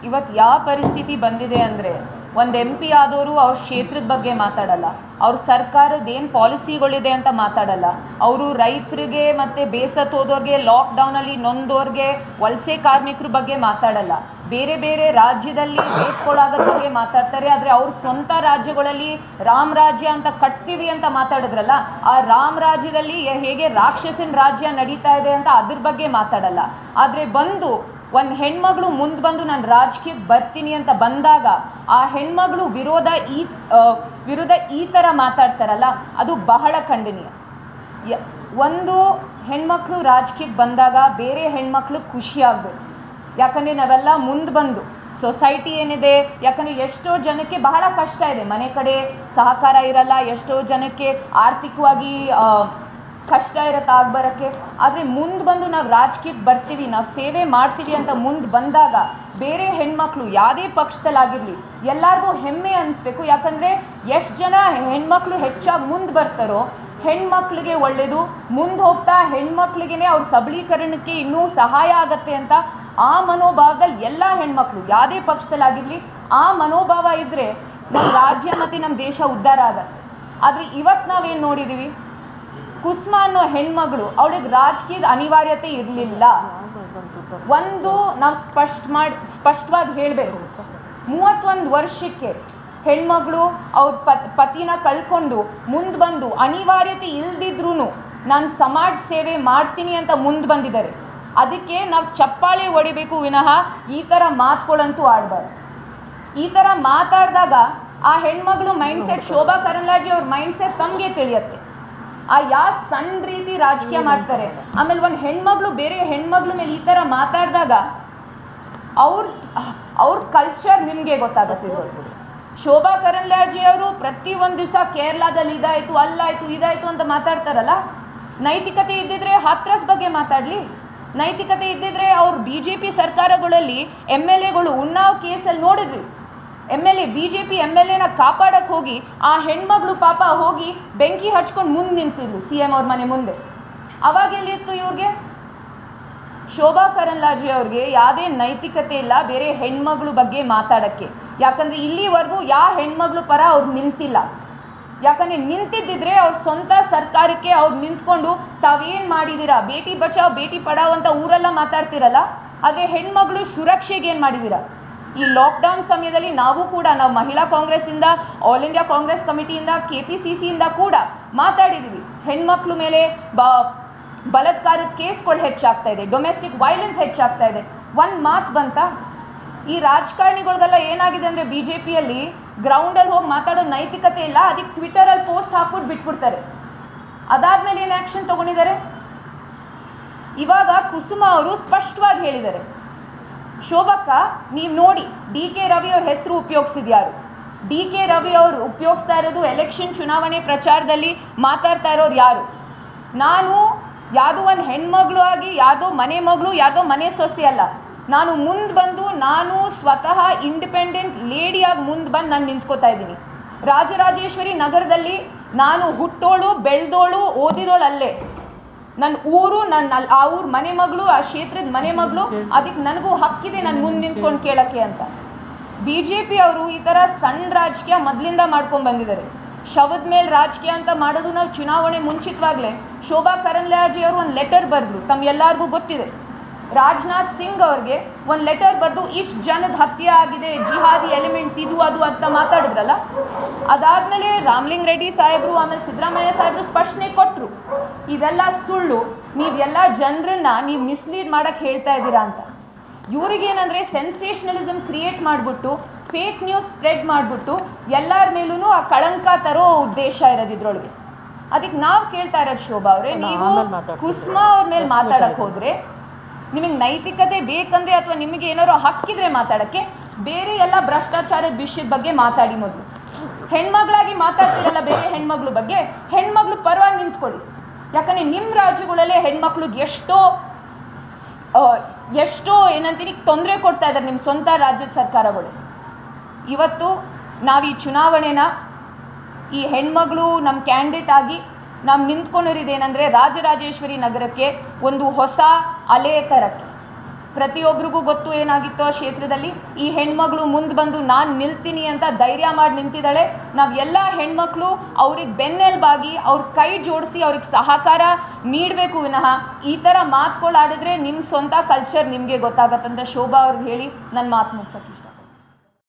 ಇವತ್ತು ಯಾವ ಪರಿಸ್ಥಿತಿ ಬಂದಿದೆ ಅಂದರೆ ಒಂದು ಎಂ ಪಿ ಆದವರು ಅವ್ರ ಕ್ಷೇತ್ರದ ಬಗ್ಗೆ ಮಾತಾಡಲ್ಲ ಅವ್ರ ಸರ್ಕಾರದ ಏನು ಪಾಲಿಸಿಗಳಿದೆ ಅಂತ ಮಾತಾಡಲ್ಲ ಅವರು ರೈತರಿಗೆ ಮತ್ತು ಬೇಸತ್ ಹೋದವ್ರಿಗೆ ಲಾಕ್ಡೌನಲ್ಲಿ ನೊಂದೋರ್ಗೆ ವಲಸೆ ಕಾರ್ಮಿಕರ ಬಗ್ಗೆ ಮಾತಾಡಲ್ಲ ಬೇರೆ ಬೇರೆ ರಾಜ್ಯದಲ್ಲಿ ರೇಟ್ಗಳಾಗೋದ್ರ ಬಗ್ಗೆ ಮಾತಾಡ್ತಾರೆ ಆದರೆ ಅವ್ರ ಸ್ವಂತ ರಾಜ್ಯಗಳಲ್ಲಿ ರಾಮ್ ರಾಜ್ಯ ಅಂತ ಕಟ್ತೀವಿ ಅಂತ ಮಾತಾಡಿದ್ರಲ್ಲ ಆ ರಾಮ್ ರಾಜ್ಯದಲ್ಲಿ ಹೇಗೆ ರಾಕ್ಷಸನ ರಾಜ್ಯ ನಡೀತಾ ಇದೆ ಅಂತ ಅದ್ರ ಬಗ್ಗೆ ಮಾತಾಡಲ್ಲ ಆದರೆ ಬಂದು ಒಂದು ಹೆಣ್ಮಗಳು ಮುಂದೆ ಬಂದು ನಾನು ರಾಜಕೀಯಕ್ಕೆ ಬರ್ತೀನಿ ಅಂತ ಬಂದಾಗ ಆ ಹೆಣ್ಮಗಳು ವಿರೋಧ ಈ ಆ, ವಿರುದ್ಧ ಈ ಥರ ಮಾತಾಡ್ತಾರಲ್ಲ ಅದು ಬಹಳ ಖಂಡನೀಯ ಯ- ಒಂದು ಹೆಣ್ಮಕ್ಳು ರಾಜಕೀಯಕ್ಕೆ ಬಂದಾಗ ಬೇರೆ ಹೆಣ್ಮಕ್ಳು ಖುಷಿ ಆಗಬೇಕು ಯಾಕಂದರೆ ನಾವೆಲ್ಲ ಮುಂದೆ ಬಂದು ಸೊಸೈಟಿ ಏನಿದೆ ಯಾಕಂದರೆ ಎಷ್ಟೋ ಜನಕ್ಕೆ ಬಹಳ ಕಷ್ಟ ಇದೆ ಮನೆ ಕಡೆ ಸಹಕಾರ ಇರಲ್ಲ ಎಷ್ಟೋ ಜನಕ್ಕೆ ಆರ್ಥಿಕವಾಗಿ ಆ, ಕಷ್ಟ ಇರುತ್ತೆ ಆಗ್ಬರೋಕ್ಕೆ ಆದರೆ ಮುಂದೆ ಬಂದು ನಾವು ರಾಜಕೀಯಕ್ಕೆ ಬರ್ತೀವಿ ನಾವು ಸೇವೆ ಮಾಡ್ತೀವಿ ಅಂತ ಮುಂದೆ ಬಂದಾಗ ಬೇರೆ ಹೆಣ್ಮಕ್ಳು ಯಾವುದೇ ಪಕ್ಷದಲ್ಲಾಗಿರಲಿ ಎಲ್ಲರಿಗೂ ಹೆಮ್ಮೆ ಅನಿಸ್ಬೇಕು ಯಾಕಂದರೆ ಎಷ್ಟು ಜನ ಹೆಣ್ಮಕ್ಳು ಹೆಚ್ಚಾಗಿ ಮುಂದೆ ಬರ್ತಾರೋ ಹೆಣ್ಮಕ್ಳಿಗೆ ಒಳ್ಳೆಯದು ಮುಂದೆ ಹೋಗ್ತಾ ಹೆಣ್ಮಕ್ಳಿಗೆ ಅವ್ರ ಸಬಲೀಕರಣಕ್ಕೆ ಇನ್ನೂ ಸಹಾಯ ಆಗತ್ತೆ ಅಂತ ಆ ಮನೋಭಾವದಲ್ಲಿ ಎಲ್ಲ ಹೆಣ್ಮಕ್ಳು ಯಾವುದೇ ಪಕ್ಷದಲ್ಲಾಗಿರಲಿ ಆ ಮನೋಭಾವ ಇದ್ದರೆ ನಮ್ಮ ರಾಜ್ಯ ಮತ್ತು ನಮ್ಮ ದೇಶ ಉದ್ಧಾರ ಆಗತ್ತೆ ಆದರೆ ಇವತ್ತು ನಾವೇನು ನೋಡಿದ್ದೀವಿ ಕುಸ್ಮಾ ಅನ್ನೋ ಹೆಣ್ಮಗಳು ಅವಳಿಗೆ ರಾಜಕೀಯದ ಅನಿವಾರ್ಯತೆ ಇರಲಿಲ್ಲ ಒಂದು ನಾವು ಸ್ಪಷ್ಟ ಮಾಡಿ ಸ್ಪಷ್ಟವಾಗಿ ಹೇಳಬೇಕು ಮೂವತ್ತೊಂದು ವರ್ಷಕ್ಕೆ ಹೆಣ್ಮಗಳು ಅವ್ರ ಪತ್ ಪತಿನ ಕಳ್ಕೊಂಡು ಮುಂದೆ ಬಂದು ಅನಿವಾರ್ಯತೆ ಇಲ್ದಿದ್ರೂ ನಾನು ಸಮಾಜ ಸೇವೆ ಮಾಡ್ತೀನಿ ಅಂತ ಮುಂದೆ ಬಂದಿದ್ದಾರೆ ಅದಕ್ಕೆ ನಾವು ಚಪ್ಪಾಳೆ ಹೊಡಿಬೇಕು ವಿನಃ ಈ ಥರ ಮಾತುಗಳಂತೂ ಆಡಬಾರ್ದು ಈ ಥರ ಮಾತಾಡಿದಾಗ ಆ ಹೆಣ್ಮಗಳು ಮೈಂಡ್ಸೆಟ್ ಶೋಭಾ ಕರಂದ್ಲಾಜೆ ಅವ್ರ ಮೈಂಡ್ಸೆಟ್ ತಮಗೆ ತಿಳಿಯತ್ತೆ ಆ ಯಾವ ಸಣ್ಣ ರೀತಿ ರಾಜಕೀಯ ಮಾಡ್ತಾರೆ ಆಮೇಲೆ ಒಂದು ಹೆಣ್ಮಗಳು ಬೇರೆ ಹೆಣ್ಮಗಳ ಮೇಲೆ ಈ ಥರ ಮಾತಾಡಿದಾಗ ಅವ್ರ ಅವ್ರ ಕಲ್ಚರ್ ನಿಮಗೆ ಗೊತ್ತಾಗತ್ತೆ ಇದ್ರೊಳಗೆ ಶೋಭಾ ಕರಂದ್ಲಾಜೆ ಅವರು ಪ್ರತಿ ಒಂದು ದಿವಸ ಕೇರಳದಲ್ಲಿ ಇದಾಯಿತು ಅಲ್ಲಾಯಿತು ಇದಾಯಿತು ಅಂತ ಮಾತಾಡ್ತಾರಲ್ಲ ನೈತಿಕತೆ ಇದ್ದಿದ್ರೆ ಹಾತ್ರಸ್ ಬಗ್ಗೆ ಮಾತಾಡಲಿ ನೈತಿಕತೆ ಇದ್ದಿದ್ರೆ ಅವ್ರು ಬಿ ಜೆ ಪಿ ಸರ್ಕಾರಗಳಲ್ಲಿ ಎಮ್ ಎಲ್ ಎಗಳು ಉನ್ನಾವ್ ಕೇಸಲ್ಲಿ ನೋಡಿದ್ರಿ M L A B J P M L ಎನ ಕಾಪಾಡಕ್ಕೆ ಹೋಗಿ ಆ ಹೆಣ್ಮಗಳು ಪಾಪ ಹೋಗಿ ಬೆಂಕಿ ಹಚ್ಕೊಂಡು ಮುಂದೆ ನಿಂತಿದ್ಲು ಸಿ ಎಮ್ ಅವ್ರ ಮನೆ ಮುಂದೆ ಅವಾಗ ಎಲ್ಲಿತ್ತು ಇವ್ರಿಗೆ ಶೋಭಾ ಕರಂದ್ಲಾಜೆ ಅವ್ರಿಗೆ ಯಾವುದೇ ನೈತಿಕತೆ ಇಲ್ಲ ಬೇರೆ ಹೆಣ್ಮಗಳು ಬಗ್ಗೆ ಮಾತಾಡೋಕ್ಕೆ ಯಾಕಂದರೆ ಇಲ್ಲಿವರೆಗೂ ಯಾವ ಹೆಣ್ಮಗಳು ಪರ ಅವ್ರು ನಿಂತಿಲ್ಲ ಯಾಕಂದರೆ ನಿಂತಿದ್ದಿದ್ರೆ ಅವ್ರ ಸ್ವಂತ ಸರ್ಕಾರಕ್ಕೆ ಅವ್ರು ನಿಂತ್ಕೊಂಡು ತಾವೇನು ಮಾಡಿದ್ದೀರಾ ಬೇಟಿ ಬಚಾವ್ ಬೇಟಿ ಪಡಾವ್ ಅಂತ ಊರೆಲ್ಲ ಮಾತಾಡ್ತಿರಲ್ಲ ಆದರೆ ಹೆಣ್ಮಗಳು ಸುರಕ್ಷೆಗೆ ಏನು ಮಾಡಿದ್ದೀರಾ ಈ ಲಾಕ್ಡೌನ್ ಸಮಯದಲ್ಲಿ ನಾವು ಕೂಡ ನಾವು ಮಹಿಳಾ ಕಾಂಗ್ರೆಸ್ಸಿಂದ ಆಲ್ ಇಂಡಿಯಾ ಕಾಂಗ್ರೆಸ್ ಕಮಿಟಿಯಿಂದ ಕೆ ಪಿ ಸಿ ಸಿಯಿಂದ ಕೂಡ ಮಾತಾಡಿದ್ದೀವಿ ಹೆಣ್ಮಕ್ಳ ಮೇಲೆ ಬ ಬಲಾತ್ಕಾರದ ಕೇಸ್ಗಳು ಹೆಚ್ಚಾಗ್ತಾ ಇದೆ ಡೊಮೆಸ್ಟಿಕ್ ವೈಲೆನ್ಸ್ ಹೆಚ್ಚಾಗ್ತಾ ಇದೆ ಒಂದು ಮಾತು ಬಂತ ಈ ರಾಜಕಾರಣಿಗಳಿಗೆಲ್ಲ ಏನಾಗಿದೆ ಅಂದರೆ ಬಿ ಜೆ ಪಿಯಲ್ಲಿ ಗ್ರೌಂಡಲ್ಲಿ ಹೋಗಿ ಮಾತಾಡೋ ನೈತಿಕತೆ ಇಲ್ಲ ಅದಕ್ಕೆ ಟ್ವಿಟರಲ್ಲಿ ಪೋಸ್ಟ್ ಹಾಕ್ಬಿಟ್ಟು ಬಿಟ್ಬಿಡ್ತಾರೆ ಅದಾದ್ಮೇಲೆ ಏನು ಆ್ಯಕ್ಷನ್ ತಗೊಂಡಿದ್ದಾರೆ ಇವಾಗ ಕುಸುಮ ಅವರು ಸ್ಪಷ್ಟವಾಗಿ ಹೇಳಿದ್ದಾರೆ ಶೋಭಕ್ಕ ನೀವು ನೋಡಿ ಡಿ ಕೆ ರವಿ ಅವ್ರ ಹೆಸರು ಉಪಯೋಗಿಸಿದ್ಯಾರು ಡಿ ಕೆ ರವಿ ಅವರು ಉಪಯೋಗಿಸ್ತಾ ಇರೋದು ಎಲೆಕ್ಷನ್ ಚುನಾವಣೆ ಪ್ರಚಾರದಲ್ಲಿ ಮಾತಾಡ್ತಾ ಇರೋರು ಯಾರು ನಾನು ಯಾವುದೋ ಒಂದು ಹೆಣ್ಮಗಳು ಆಗಿ ಯಾವುದೋ ಮನೆ ಮಗಳು ಯಾವುದೋ ಮನೆ ಸೊಸೆ ಅಲ್ಲ ನಾನು ಮುಂದೆ ಬಂದು ನಾನು ಸ್ವತಃ ಇಂಡಿಪೆಂಡೆಂಟ್ ಲೇಡಿಯಾಗಿ ಮುಂದೆ ಬಂದು ನಾನು ನಿಂತ್ಕೋತಾ ಇದ್ದೀನಿ ರಾಜರಾಜೇಶ್ವರಿ ನಗರದಲ್ಲಿ ನಾನು ಹುಟ್ಟೋಳು ಬೆಳೆದೋಳು ಓದಿದೋಳು ಅಲ್ಲೇ ನನ್ನ ಊರು ನನ್ನ ಅಲ್ಲಿ ಆ ಊರು ಮನೆ ಮಗಳು ಆ ಕ್ಷೇತ್ರದ ಮನೆ ಮಗಳು ಅದಕ್ಕೆ ನನಗೂ ಹಕ್ಕಿದೆ ನಾನು ಮುಂದೆ ನಿಂತ್ಕೊಂಡು ಕೇಳಕ್ಕೆ ಅಂತ ಬಿ ಜೆ ಪಿ ಅವರು ಈ ಥರ ಸಣ್ಣ ರಾಜಕೀಯ ಮೊದಲಿಂದ ಮಾಡ್ಕೊಂಡು ಬಂದಿದ್ದಾರೆ ಶವದ ಮೇಲೆ ರಾಜಕೀಯ ಅಂತ ಮಾಡೋದು ನಾವು ಚುನಾವಣೆ ಮುಂಚಿತವಾಗಲೇ ಶೋಭಾ ಕರಂದ್ಲಾಜೆ ಅವರು ಒಂದು ಲೆಟರ್ ಬರೆದ್ರು ತಮ್ಮ ಎಲ್ಲರಿಗೂ ಗೊತ್ತಿದೆ ರಾಜನಾಥ್ ಸಿಂಗ್ ಅವ್ರಿಗೆ ಒಂದು ಲೆಟರ್ ಬರೆದು ಇಷ್ಟು ಜನದ ಹತ್ಯೆ ಆಗಿದೆ ಜಿಹಾದಿ ಎಲಿಮೆಂಟ್ಸ್ ಇದು ಅದು ಅಂತ ಮಾತಾಡಿದ್ರಲ್ಲ ಅದಾದಮೇಲೆ ರಾಮಲಿಂಗ್ ರೆಡ್ಡಿ ಸಾಹೇಬರು ಆಮೇಲೆ ಸಿದ್ದರಾಮಯ್ಯ ಸಾಹೇಬರು ಸ್ಪಷ್ಟನೆ ಕೊಟ್ಟರು ಇದೆಲ್ಲ ಸುಳ್ಳು ನೀವೆಲ್ಲ ಜನರನ್ನ ನೀವು ಮಿಸ್ಲೀಡ್ ಮಾಡೋಕ್ಕೆ ಹೇಳ್ತಾ ಇದ್ದೀರಾ ಅಂತ ಇವ್ರಿಗೇನಂದರೆ ಸೆನ್ಸೇಷನಲಿಸಮ್ ಕ್ರಿಯೇಟ್ ಮಾಡಿಬಿಟ್ಟು ಫೇಕ್ ನ್ಯೂಸ್ ಸ್ಪ್ರೆಡ್ ಮಾಡಿಬಿಟ್ಟು ಎಲ್ಲರ ಮೇಲೂ ಆ ಕಳಂಕ ತರೋ ಉದ್ದೇಶ ಇರೋದು ಇದ್ರೊಳಗೆ ಅದಕ್ಕೆ ನಾವು ಕೇಳ್ತಾ ಇರೋದು ಶೋಭಾ ಅವರೇ ನೀವು ಕುಸ್ಮಾ ಅವ್ರ ಮೇಲೆ ಮಾತಾಡಕ್ಕೆ ಹೋದರೆ ನಿಮಗೆ ನೈತಿಕತೆ ಬೇಕಂದ್ರೆ ಅಥವಾ ನಿಮಗೆ ಏನಾದ್ರು ಹಕ್ಕಿದ್ರೆ ಮಾತಾಡೋಕ್ಕೆ ಬೇರೆ ಎಲ್ಲ ಭ್ರಷ್ಟಾಚಾರದ ವಿಷಯದ ಬಗ್ಗೆ ಮಾತಾಡಿ ಮೊದಲು ಹೆಣ್ಮಗಳಾಗಿ ಮಾತಾಡ್ತಿರಲ್ಲ ಬೇರೆ ಹೆಣ್ಮಕ್ಳ ಬಗ್ಗೆ ಹೆಣ್ಮಕ್ಳು ಪರವಾಗಿ ನಿಂತ್ಕೊಳ್ಳಿ ಯಾಕಂದರೆ ನಿಮ್ಮ ರಾಜ್ಯಗಳಲ್ಲೇ ಹೆಣ್ಮಕ್ಳಿಗೆ ಎಷ್ಟೋ ಆ, ಎಷ್ಟೋ ಏನಂತೀನಿ ತೊಂದರೆ ಕೊಡ್ತಾ ಇದ್ದಾರೆ ನಿಮ್ಮ ಸ್ವಂತ ರಾಜ್ಯದ ಸರ್ಕಾರಗಳು ಇವತ್ತು ನಾವು ಈ ಚುನಾವಣೆನ ಈ ಹೆಣ್ಮಗಳು ನಮ್ಮ ಕ್ಯಾಂಡಿಡೇಟ್ ಆಗಿ ನಾವು ನಿಂತ್ಕೊಂಡಿರೋದೇನೆಂದರೆ ರಾಜರಾಜೇಶ್ವರಿ ನಗರಕ್ಕೆ ಒಂದು ಹೊಸ ಅಲೆ ತರಕ್ಕೆ ಪ್ರತಿಯೊಬ್ಬರಿಗೂ ಗೊತ್ತು ಏನಾಗಿತ್ತು ಆ ಕ್ಷೇತ್ರದಲ್ಲಿ ಈ ಹೆಣ್ಮಗಳು ಮುಂದೆ ಬಂದು ನಾನು ನಿಲ್ತೀನಿ ಅಂತ ಧೈರ್ಯ ಮಾಡಿ ನಿಂತಿದ್ದಾಳೆ ನಾವು ಎಲ್ಲ ಹೆಣ್ಮಕ್ಳು ಅವ್ರಿಗೆ ಬೆನ್ನೆಲುಬಾಗಿ ಅವ್ರ ಕೈ ಜೋಡಿಸಿ ಅವ್ರಿಗೆ ಸಹಕಾರ ನೀಡಬೇಕು ವಿನಃ ಈ ಥರ ಮಾತುಗಳು ಆಡಿದ್ರೆ ನಿಮ್ಮ ಸ್ವಂತ ಕಲ್ಚರ್ ನಿಮಗೆ ಗೊತ್ತಾಗತ್ತಂತ ಶೋಭಾ ಅವ್ರಿಗೆ ಹೇಳಿ ನನ್ನ ಮಾತು ಮುಗ್ಸೋಕ್ಕೆ ಇಷ್ಟ